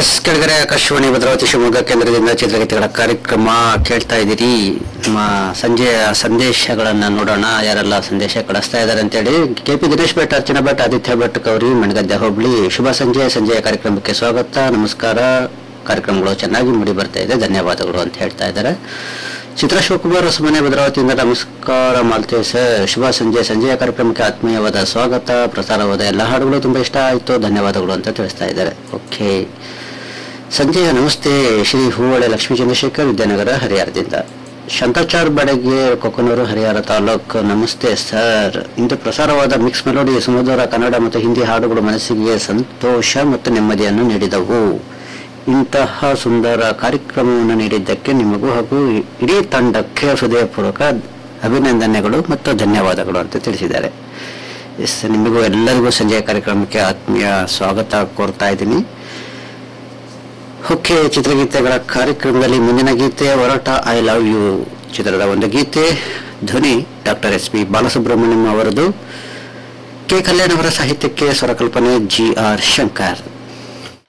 S ಕೆಳಗರೆ ಆಕಾಶವಾಣಿ ಭದ್ರಾವತಿ ಶಿವಮೊಗ್ಗ ಕೇಂದ್ರದಿಂದ ಚಿತ್ರಗೀತೆಗಳ ಕಾರ್ಯಕ್ರಮ ಕೇಳ್ತಾ ಇದ್ದೀರಿ ನಮ್ಮ ಸಂಜೆಯ ಸಂದೇಶಗಳನ್ನ ನೋಡೋಣ ಯಾರೆಲ್ಲ ಸಂದೇಶ ಕಳಿಸ್ತಾ ಇದ್ದಾರೆ ಅಂತೇಳಿ ಕೆ ಪಿ ದಿನೇಶ್ ಭಟ್ ಅರ್ಚನಾ ಭಟ್ ಆದಿತ್ಯ ಭಟ್ ಗೌರಿ ಮಣಗದ್ದೆ ಹೋಬಳಿ ಶುಭ ಸಂಜೆ ಸಂಜೆಯ ಕಾರ್ಯಕ್ರಮಕ್ಕೆ ಸ್ವಾಗತ ನಮಸ್ಕಾರ ಕಾರ್ಯಕ್ರಮಗಳು ಚೆನ್ನಾಗಿ ಮೂಡಿ ಬರ್ತಾ ಇದೆ ಧನ್ಯವಾದಗಳು ಅಂತ ಹೇಳ್ತಾ ಇದ್ದಾರೆ ಚಿತ್ರ ಶಿವಕುಮಾರ್ ಹೊಸಮನೆ ಭದ್ರಾವತಿಯಿಂದ ನಮಸ್ಕಾರ ಮಾಲ್ತೆ ಸರ್ ಶುಭ ಸಂಜೆ ಸಂಜೆಯ ಕಾರ್ಯಕ್ರಮಕ್ಕೆ ಆತ್ಮೀಯವಾದ ಸ್ವಾಗತ ಪ್ರಸಾರವಾದ ಎಲ್ಲ ಹಾಡುಗಳು ತುಂಬಾ ಇಷ್ಟ ಆಯಿತು ಧನ್ಯವಾದಗಳು ಅಂತ ತಿಳಿಸ್ತಾ ಇದ್ದಾರೆ ಓಕೆ ಸಂಜೆಯ ನಮಸ್ತೆ ಶ್ರೀ ಹೂವಳೆ ಲಕ್ಷ್ಮೀ ಚಂದ್ರಶೇಖರ್ ವಿದ್ಯಾನಗರ ಹರಿಹರದಿಂದ ಶಾಂತಾಚಾರ್ ಬಡಗೆ ಕೊಕ್ಕನೂರು ಹರಿಹರ ತಾಲೂಕು ನಮಸ್ತೆ ಸರ್ ಇಂದು ಪ್ರಸಾರವಾದ ಮಿಕ್ಸ್ ಮೆಲೋಡಿ ಸುಮಧುರ ಕನ್ನಡ ಮತ್ತು ಹಿಂದಿ ಹಾಡುಗಳು ಮನಸ್ಸಿಗೆ ಸಂತೋಷ ಮತ್ತು ನೆಮ್ಮದಿಯನ್ನು ನೀಡಿದವು ಇಂತಹ ಸುಂದರ ಕಾರ್ಯಕ್ರಮವನ್ನು ನೀಡಿದ್ದಕ್ಕೆ ನಿಮಗೂ ಹಾಗೂ ಇಡೀ ತಂಡಕ್ಕೆ ಹೃದಯಪೂರ್ವಕ ಅಭಿನಂದನೆಗಳು ಮತ್ತು ಧನ್ಯವಾದಗಳು ಅಂತ ತಿಳಿಸಿದ್ದಾರೆ ಎಸ್ ನಿಮಗೂ ಎಲ್ಲರಿಗೂ ಸಂಜೆಯ ಕಾರ್ಯಕ್ರಮಕ್ಕೆ ಆತ್ಮೀಯ ಸ್ವಾಗತ ಕೋರ್ತಾ ಇದ್ದೀನಿ ಓಕೆ ಚಿತ್ರಗೀತೆಗಳ ಕಾರ್ಯಕ್ರಮದಲ್ಲಿ ಮುಂದಿನ ಗೀತೆ ಹೊರಟ ಐ ಲವ್ ಯು ಚಿತ್ರದ ಒಂದು ಗೀತೆ ಧ್ವನಿ ಡಾಕ್ಟರ್ ಎಸ್ ಪಿ ಬಾಲಸುಬ್ರಹ್ಮಣ್ಯಂ ಅವರದು ಕೆ ಕಲ್ಯಾಣ್ ಅವರ ಸಾಹಿತ್ಯಕ್ಕೆ ಸ್ವರಕಲ್ಪನೆ ಜಿ ಆರ್ ಶಂಕರ್